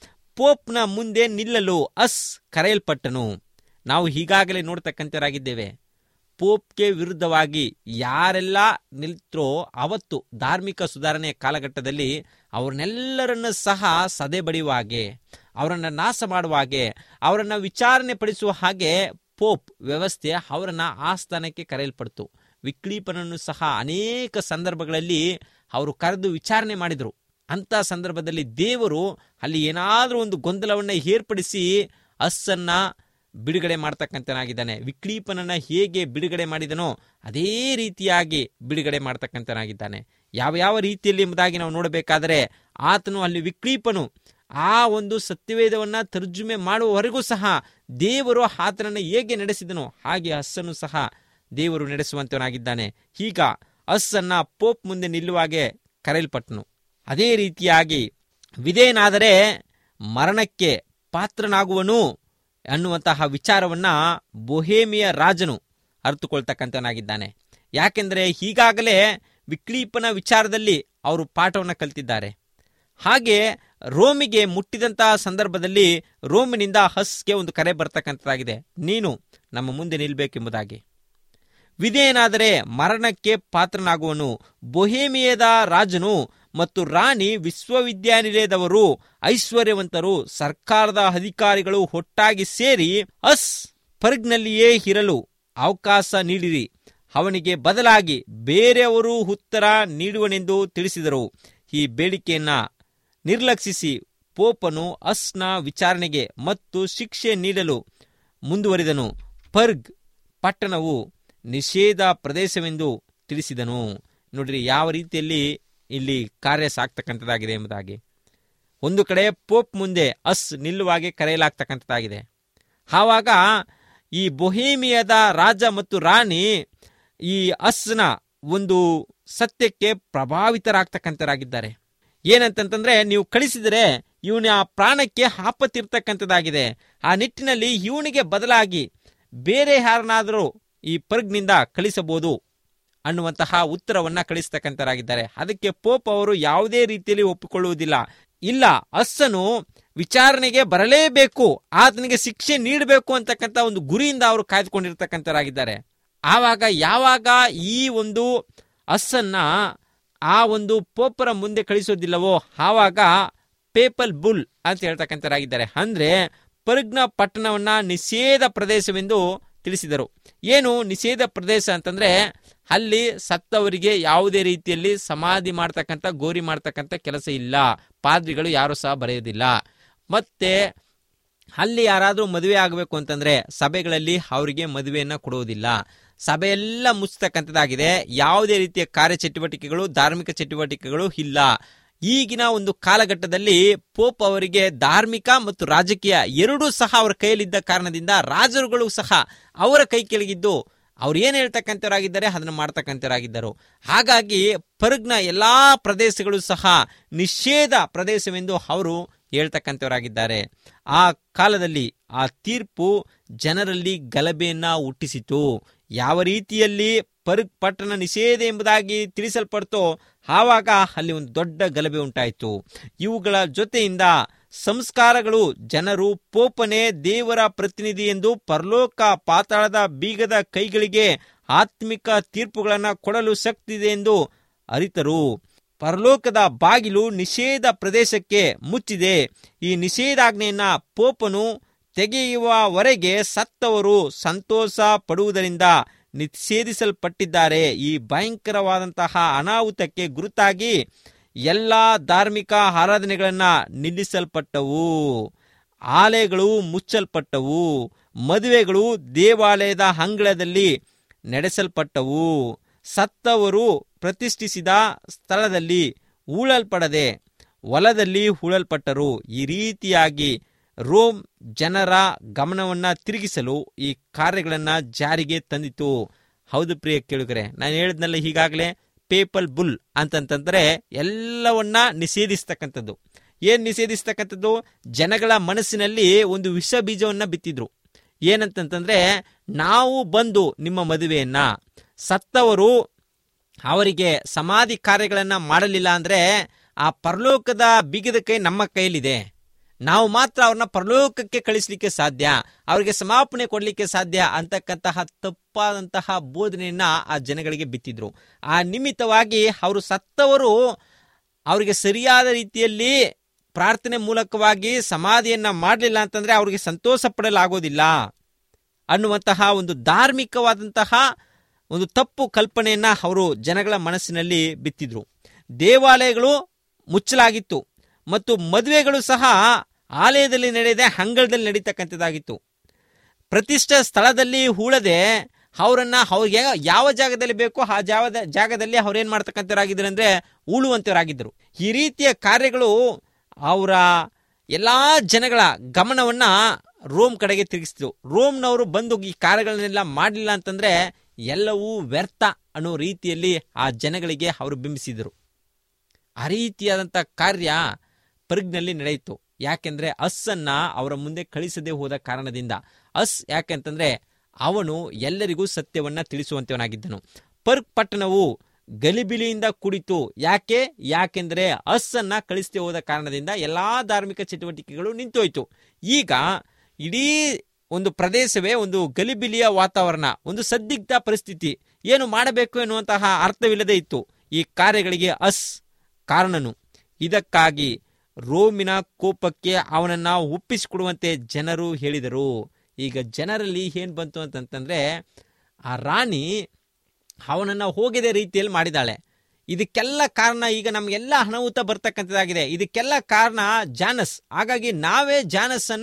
ಪೋಪ್ನ ಮುಂದೆ ನಿಲ್ಲಲು ಅಸ್ ಕರೆಯಲ್ಪಟ್ಟನು ನಾವು ಈಗಾಗಲೇ ನೋಡ್ತಕ್ಕಂಥವರಾಗಿದ್ದೇವೆ ಪೋಪ್ಗೆ ವಿರುದ್ಧವಾಗಿ ಯಾರೆಲ್ಲ ನಿಲ್ತರೋ ಅವತ್ತು ಧಾರ್ಮಿಕ ಸುಧಾರಣೆಯ ಕಾಲಘಟ್ಟದಲ್ಲಿ ಅವ್ರನ್ನೆಲ್ಲರನ್ನು ಸಹ ಸದೆ ಬಡಿಯುವ ಹಾಗೆ ಅವರನ್ನು ನಾಶ ಮಾಡುವ ಹಾಗೆ ಅವರನ್ನು ವಿಚಾರಣೆ ಪಡಿಸುವ ಹಾಗೆ ಪೋಪ್ ವ್ಯವಸ್ಥೆ ಅವರನ್ನ ಆ ಸ್ಥಾನಕ್ಕೆ ಕರೆಯಲ್ಪಡ್ತು ವಿಕ್ಲೀಪನನ್ನು ಸಹ ಅನೇಕ ಸಂದರ್ಭಗಳಲ್ಲಿ ಅವರು ಕರೆದು ವಿಚಾರಣೆ ಮಾಡಿದರು ಅಂತ ಸಂದರ್ಭದಲ್ಲಿ ದೇವರು ಅಲ್ಲಿ ಏನಾದರೂ ಒಂದು ಗೊಂದಲವನ್ನು ಏರ್ಪಡಿಸಿ ಅಸ್ಸನ್ನ ಬಿಡುಗಡೆ ಮಾಡ್ತಕ್ಕಂಥನಾಗಿದ್ದಾನೆ ವಿಕ್ಲೀಪನನ್ನ ಹೇಗೆ ಬಿಡುಗಡೆ ಮಾಡಿದನೋ ಅದೇ ರೀತಿಯಾಗಿ ಬಿಡುಗಡೆ ಮಾಡ್ತಕ್ಕಂಥನಾಗಿದ್ದಾನೆ ಯಾವ ಯಾವ ರೀತಿಯಲ್ಲಿ ಎಂಬುದಾಗಿ ನಾವು ನೋಡಬೇಕಾದರೆ ಆತನು ಅಲ್ಲಿ ವಿಕ್ಲೀಪನು ಆ ಒಂದು ಸತ್ಯವೇದವನ್ನ ತರ್ಜುಮೆ ಮಾಡುವವರೆಗೂ ಸಹ ದೇವರು ಆತನನ್ನು ಹೇಗೆ ನಡೆಸಿದನೋ ಹಾಗೆ ಹಸ್ಸನ್ನು ಸಹ ದೇವರು ನಡೆಸುವಂತವನಾಗಿದ್ದಾನೆ ಈಗ ಹಸ್ಸನ್ನ ಪೋಪ್ ಮುಂದೆ ನಿಲ್ಲುವಾಗೆ ಕರೆಯಲ್ಪಟ್ಟನು ಅದೇ ರೀತಿಯಾಗಿ ವಿಧೇಯನಾದರೆ ಮರಣಕ್ಕೆ ಪಾತ್ರನಾಗುವನು ಅನ್ನುವಂತಹ ವಿಚಾರವನ್ನ ಬೊಹೇಮಿಯ ರಾಜನು ಅರ್ಥಕೊಳ್ತಕ್ಕಂಥವನಾಗಿದ್ದಾನೆ ಯಾಕೆಂದರೆ ಈಗಾಗಲೇ ವಿಕ್ಲೀಪನ ವಿಚಾರದಲ್ಲಿ ಅವರು ಪಾಠವನ್ನು ಕಲಿತಿದ್ದಾರೆ ಹಾಗೆ ರೋಮಿಗೆ ಮುಟ್ಟಿದಂತಹ ಸಂದರ್ಭದಲ್ಲಿ ರೋಮಿನಿಂದ ಹಸ್ಗೆ ಒಂದು ಕರೆ ಬರ್ತಕ್ಕಂಥದ್ದಾಗಿದೆ ನೀನು ನಮ್ಮ ಮುಂದೆ ನಿಲ್ಬೇಕೆಂಬುದಾಗಿ ವಿಧೇಯನಾದರೆ ಮರಣಕ್ಕೆ ಪಾತ್ರನಾಗುವನು ಬೊಹೇಮಿಯದ ರಾಜನು ಮತ್ತು ರಾಣಿ ವಿಶ್ವವಿದ್ಯಾನಿಲಯದವರು ಐಶ್ವರ್ಯವಂತರು ಸರ್ಕಾರದ ಅಧಿಕಾರಿಗಳು ಒಟ್ಟಾಗಿ ಸೇರಿ ಅಸ್ ಪರ್ಗ್ನಲ್ಲಿಯೇ ಇರಲು ಅವಕಾಶ ನೀಡಿರಿ ಅವನಿಗೆ ಬದಲಾಗಿ ಬೇರೆಯವರು ಉತ್ತರ ನೀಡುವನೆಂದು ತಿಳಿಸಿದರು ಈ ಬೇಡಿಕೆಯನ್ನ ನಿರ್ಲಕ್ಷಿಸಿ ಪೋಪನು ಅಸ್ನ ವಿಚಾರಣೆಗೆ ಮತ್ತು ಶಿಕ್ಷೆ ನೀಡಲು ಮುಂದುವರಿದನು ಪರ್ಗ್ ಪಟ್ಟಣವು ನಿಷೇಧ ಪ್ರದೇಶವೆಂದು ತಿಳಿಸಿದನು ನೋಡ್ರಿ ಯಾವ ರೀತಿಯಲ್ಲಿ ಇಲ್ಲಿ ಕಾರ್ಯ ಸಾಕ್ತಕ್ಕಂಥದ್ದಾಗಿದೆ ಎಂಬುದಾಗಿ ಒಂದು ಕಡೆ ಪೋಪ್ ಮುಂದೆ ಅಸ್ ನಿಲ್ಲುವಾಗೆ ಕರೆಯಲಾಗ್ತಕ್ಕಂಥದ್ದಾಗಿದೆ ಆವಾಗ ಈ ಬೊಹೇಮಿಯದ ರಾಜ ಮತ್ತು ರಾಣಿ ಈ ಅಸ್ನ ಒಂದು ಸತ್ಯಕ್ಕೆ ಪ್ರಭಾವಿತರಾಗ್ತಕ್ಕಂಥರಾಗಿದ್ದಾರೆ ಏನಂತಂತಂದ್ರೆ ನೀವು ಕಳಿಸಿದರೆ ಇವನ ಪ್ರಾಣಕ್ಕೆ ಆಪತ್ತಿರ್ತಕ್ಕಂಥದ್ದಾಗಿದೆ ಆ ನಿಟ್ಟಿನಲ್ಲಿ ಇವನಿಗೆ ಬದಲಾಗಿ ಬೇರೆ ಯಾರನ್ನಾದರೂ ಈ ಪರ್ಗ್ನಿಂದ ಕಳಿಸಬಹುದು ಅನ್ನುವಂತಹ ಉತ್ತರವನ್ನ ಕಳಿಸ್ತಕ್ಕಂಥರಾಗಿದ್ದಾರೆ ಅದಕ್ಕೆ ಪೋಪ್ ಅವರು ಯಾವುದೇ ರೀತಿಯಲ್ಲಿ ಒಪ್ಪಿಕೊಳ್ಳುವುದಿಲ್ಲ ಇಲ್ಲ ಅಸ್ಸನು ವಿಚಾರಣೆಗೆ ಬರಲೇಬೇಕು ಆತನಿಗೆ ಶಿಕ್ಷೆ ನೀಡಬೇಕು ಅಂತಕ್ಕಂಥ ಒಂದು ಗುರಿಯಿಂದ ಅವರು ಕಾಯ್ದುಕೊಂಡಿರ್ತಕ್ಕಂಥರಾಗಿದ್ದಾರೆ ಆವಾಗ ಯಾವಾಗ ಈ ಒಂದು ಅಸ್ಸನ್ನ ಆ ಒಂದು ಪೋಪರ ಮುಂದೆ ಕಳಿಸೋದಿಲ್ಲವೋ ಆವಾಗ ಪೇಪಲ್ ಬುಲ್ ಅಂತ ಹೇಳ್ತಕ್ಕಂಥರಾಗಿದ್ದಾರೆ ಅಂದ್ರೆ ಪರ್ಗ್ನ ಪಟ್ಟಣವನ್ನ ನಿಷೇಧ ಪ್ರದೇಶವೆಂದು ತಿಳಿಸಿದರು ಏನು ನಿಷೇಧ ಪ್ರದೇಶ ಅಂತಂದ್ರೆ ಅಲ್ಲಿ ಸತ್ತವರಿಗೆ ಯಾವುದೇ ರೀತಿಯಲ್ಲಿ ಸಮಾಧಿ ಮಾಡ್ತಕ್ಕಂಥ ಗೋರಿ ಮಾಡ್ತಕ್ಕಂಥ ಕೆಲಸ ಇಲ್ಲ ಪಾದ್ರಿಗಳು ಯಾರು ಸಹ ಬರೆಯೋದಿಲ್ಲ ಮತ್ತೆ ಅಲ್ಲಿ ಯಾರಾದರೂ ಮದುವೆ ಆಗಬೇಕು ಅಂತಂದ್ರೆ ಸಭೆಗಳಲ್ಲಿ ಅವರಿಗೆ ಮದುವೆಯನ್ನ ಕೊಡುವುದಿಲ್ಲ ಸಭೆಯೆಲ್ಲ ಮುಚ್ಚತಕ್ಕಂಥದ್ದಾಗಿದೆ ಯಾವುದೇ ರೀತಿಯ ಕಾರ್ಯಚಟುವಟಿಕೆಗಳು ಧಾರ್ಮಿಕ ಚಟುವಟಿಕೆಗಳು ಇಲ್ಲ ಈಗಿನ ಒಂದು ಕಾಲಘಟ್ಟದಲ್ಲಿ ಪೋಪ್ ಅವರಿಗೆ ಧಾರ್ಮಿಕ ಮತ್ತು ರಾಜಕೀಯ ಎರಡೂ ಸಹ ಅವರ ಕೈಯಲ್ಲಿದ್ದ ಕಾರಣದಿಂದ ರಾಜರುಗಳು ಸಹ ಅವರ ಕೈ ಕೆಳಗಿದ್ದು ಅವ್ರು ಏನ್ ಹೇಳ್ತಕ್ಕಂಥವರಾಗಿದ್ದಾರೆ ಅದನ್ನು ಮಾಡ್ತಕ್ಕಂಥವರಾಗಿದ್ದರು ಹಾಗಾಗಿ ಪರ್ಗ್ನ ಎಲ್ಲಾ ಪ್ರದೇಶಗಳು ಸಹ ನಿಷೇಧ ಪ್ರದೇಶವೆಂದು ಅವರು ಹೇಳ್ತಕ್ಕಂಥವರಾಗಿದ್ದಾರೆ ಆ ಕಾಲದಲ್ಲಿ ಆ ತೀರ್ಪು ಜನರಲ್ಲಿ ಗಲಭೆಯನ್ನ ಹುಟ್ಟಿಸಿತು ಯಾವ ರೀತಿಯಲ್ಲಿ ಪರ್ಗ್ ಪಟ್ಟಣ ನಿಷೇಧ ಎಂಬುದಾಗಿ ತಿಳಿಸಲ್ಪಡ್ತೋ ಆವಾಗ ಅಲ್ಲಿ ಒಂದು ದೊಡ್ಡ ಗಲಭೆ ಉಂಟಾಯಿತು ಇವುಗಳ ಜೊತೆಯಿಂದ ಸಂಸ್ಕಾರಗಳು ಜನರು ಪೋಪನೆ ದೇವರ ಪ್ರತಿನಿಧಿ ಎಂದು ಪರಲೋಕ ಪಾತಾಳದ ಬೀಗದ ಕೈಗಳಿಗೆ ಆತ್ಮಿಕ ತೀರ್ಪುಗಳನ್ನು ಕೊಡಲು ಶಕ್ತಿ ಇದೆ ಎಂದು ಅರಿತರು ಪರಲೋಕದ ಬಾಗಿಲು ನಿಷೇಧ ಪ್ರದೇಶಕ್ಕೆ ಮುಚ್ಚಿದೆ ಈ ನಿಷೇಧಾಜ್ಞೆಯನ್ನ ಪೋಪನು ತೆಗೆಯುವವರೆಗೆ ಸತ್ತವರು ಸಂತೋಷ ಪಡುವುದರಿಂದ ನಿಷೇಧಿಸಲ್ಪಟ್ಟಿದ್ದಾರೆ ಈ ಭಯಂಕರವಾದಂತಹ ಅನಾಹುತಕ್ಕೆ ಗುರುತಾಗಿ ಎಲ್ಲ ಧಾರ್ಮಿಕ ಆರಾಧನೆಗಳನ್ನ ನಿಲ್ಲಿಸಲ್ಪಟ್ಟವು ಆಲಯಗಳು ಮುಚ್ಚಲ್ಪಟ್ಟವು ಮದುವೆಗಳು ದೇವಾಲಯದ ಅಂಗಳದಲ್ಲಿ ನಡೆಸಲ್ಪಟ್ಟವು ಸತ್ತವರು ಪ್ರತಿಷ್ಠಿಸಿದ ಸ್ಥಳದಲ್ಲಿ ಹೂಳಲ್ಪಡದೆ ಹೊಲದಲ್ಲಿ ಹೂಳಲ್ಪಟ್ಟರು ಈ ರೀತಿಯಾಗಿ ರೋಮ್ ಜನರ ಗಮನವನ್ನ ತಿರುಗಿಸಲು ಈ ಕಾರ್ಯಗಳನ್ನ ಜಾರಿಗೆ ತಂದಿತು ಹೌದು ಪ್ರಿಯ ಕೇಳುಗರೆ ನಾನು ಹೇಳಿದ್ನಲ್ಲ ಈಗಾಗಲೇ ಪೇಪಲ್ ಬುಲ್ ಅಂತಂತಂದ್ರೆ ಎಲ್ಲವನ್ನ ನಿಷೇಧಿಸ್ತಕ್ಕಂಥದ್ದು ಏನ್ ನಿಷೇಧಿಸ್ತಕ್ಕಂಥದ್ದು ಜನಗಳ ಮನಸ್ಸಿನಲ್ಲಿ ಒಂದು ವಿಷ ಬೀಜವನ್ನ ಬಿತ್ತಿದ್ರು ಏನಂತಂತಂದ್ರೆ ನಾವು ಬಂದು ನಿಮ್ಮ ಮದುವೆಯನ್ನ ಸತ್ತವರು ಅವರಿಗೆ ಸಮಾಧಿ ಕಾರ್ಯಗಳನ್ನ ಮಾಡಲಿಲ್ಲ ಅಂದ್ರೆ ಆ ಪರಲೋಕದ ಬೀಗದ ಕೈ ನಮ್ಮ ಕೈಲಿದೆ ನಾವು ಮಾತ್ರ ಅವ್ರನ್ನ ಪರಲೋಕಕ್ಕೆ ಕಳಿಸ್ಲಿಕ್ಕೆ ಸಾಧ್ಯ ಅವರಿಗೆ ಸಮಾಪನೆ ಕೊಡ್ಲಿಕ್ಕೆ ಸಾಧ್ಯ ಅಂತಕ್ಕಂತಹ ತಪ್ಪಾದಂತಹ ಬೋಧನೆಯನ್ನ ಆ ಜನಗಳಿಗೆ ಬಿತ್ತಿದ್ರು ಆ ನಿಮಿತ್ತವಾಗಿ ಅವರು ಸತ್ತವರು ಅವರಿಗೆ ಸರಿಯಾದ ರೀತಿಯಲ್ಲಿ ಪ್ರಾರ್ಥನೆ ಮೂಲಕವಾಗಿ ಸಮಾಧಿಯನ್ನ ಮಾಡಲಿಲ್ಲ ಅಂತಂದ್ರೆ ಅವರಿಗೆ ಸಂತೋಷ ಪಡಲಾಗೋದಿಲ್ಲ ಅನ್ನುವಂತಹ ಒಂದು ಧಾರ್ಮಿಕವಾದಂತಹ ಒಂದು ತಪ್ಪು ಕಲ್ಪನೆಯನ್ನ ಅವರು ಜನಗಳ ಮನಸ್ಸಿನಲ್ಲಿ ಬಿತ್ತಿದ್ರು ದೇವಾಲಯಗಳು ಮುಚ್ಚಲಾಗಿತ್ತು ಮತ್ತು ಮದುವೆಗಳು ಸಹ ಆಲಯದಲ್ಲಿ ನಡೆಯದೆ ಅಂಗಳದಲ್ಲಿ ನಡೀತಕ್ಕಂಥದ್ದಾಗಿತ್ತು ಪ್ರತಿಷ್ಠ ಸ್ಥಳದಲ್ಲಿ ಹೂಳದೆ ಅವರನ್ನ ಅವ್ರಿಗೆ ಯಾವ ಜಾಗದಲ್ಲಿ ಬೇಕೋ ಆ ಜಾಗದ ಜಾಗದಲ್ಲಿ ಅವ್ರೇನ್ ಮಾಡ್ತಕ್ಕಂಥವ್ರಾಗಿದ್ರು ಅಂದ್ರೆ ಉಳುವಂತವರಾಗಿದ್ದರು ಈ ರೀತಿಯ ಕಾರ್ಯಗಳು ಅವರ ಎಲ್ಲಾ ಜನಗಳ ಗಮನವನ್ನ ರೋಮ್ ಕಡೆಗೆ ತಿರುಗಿಸಿದ್ರು ರೋಮ್ನವರು ಬಂದು ಈ ಕಾರ್ಯಗಳನ್ನೆಲ್ಲ ಮಾಡಲಿಲ್ಲ ಅಂತಂದ್ರೆ ಎಲ್ಲವೂ ವ್ಯರ್ಥ ಅನ್ನೋ ರೀತಿಯಲ್ಲಿ ಆ ಜನಗಳಿಗೆ ಅವರು ಬಿಂಬಿಸಿದರು ಆ ರೀತಿಯಾದಂಥ ಕಾರ್ಯ ಪರ್ಗ್ನಲ್ಲಿ ನಡೆಯಿತು ಯಾಕೆಂದ್ರೆ ಅಸ್ಸನ್ನ ಅವರ ಮುಂದೆ ಕಳಿಸದೆ ಹೋದ ಕಾರಣದಿಂದ ಅಸ್ ಯಾಕೆಂತಂದ್ರೆ ಅವನು ಎಲ್ಲರಿಗೂ ಸತ್ಯವನ್ನ ತಿಳಿಸುವಂತವನಾಗಿದ್ದನು ಪರ್ಗ್ ಪಟ್ಟಣವು ಗಲಿಬಿಲಿಯಿಂದ ಕುಡಿತು ಯಾಕೆ ಯಾಕೆಂದ್ರೆ ಅಸ್ಸನ್ನ ಕಳಿಸದೆ ಹೋದ ಕಾರಣದಿಂದ ಎಲ್ಲಾ ಧಾರ್ಮಿಕ ಚಟುವಟಿಕೆಗಳು ನಿಂತೋಯ್ತು ಈಗ ಇಡೀ ಒಂದು ಪ್ರದೇಶವೇ ಒಂದು ಗಲಿಬಿಲಿಯ ವಾತಾವರಣ ಒಂದು ಸದ್ದಿಗ್ಧ ಪರಿಸ್ಥಿತಿ ಏನು ಮಾಡಬೇಕು ಎನ್ನುವಂತಹ ಅರ್ಥವಿಲ್ಲದೆ ಇತ್ತು ಈ ಕಾರ್ಯಗಳಿಗೆ ಅಸ್ ಕಾರಣನು ಇದಕ್ಕಾಗಿ ರೋಮಿನ ಕೋಪಕ್ಕೆ ಅವನನ್ನ ಒಪ್ಪಿಸಿಕೊಡುವಂತೆ ಜನರು ಹೇಳಿದರು ಈಗ ಜನರಲ್ಲಿ ಏನ್ ಬಂತು ಅಂತಂತಂದ್ರೆ ಆ ರಾಣಿ ಅವನನ್ನ ಹೋಗದ ರೀತಿಯಲ್ಲಿ ಮಾಡಿದಾಳೆ ಇದಕ್ಕೆಲ್ಲ ಕಾರಣ ಈಗ ನಮ್ಗೆಲ್ಲ ಅನಾಹುತ ಬರ್ತಕ್ಕಂಥದ್ದಾಗಿದೆ ಇದಕ್ಕೆಲ್ಲ ಕಾರಣ ಜಾನಸ್ ಹಾಗಾಗಿ ನಾವೇ ಜಾನಸ್ ಅನ್ನ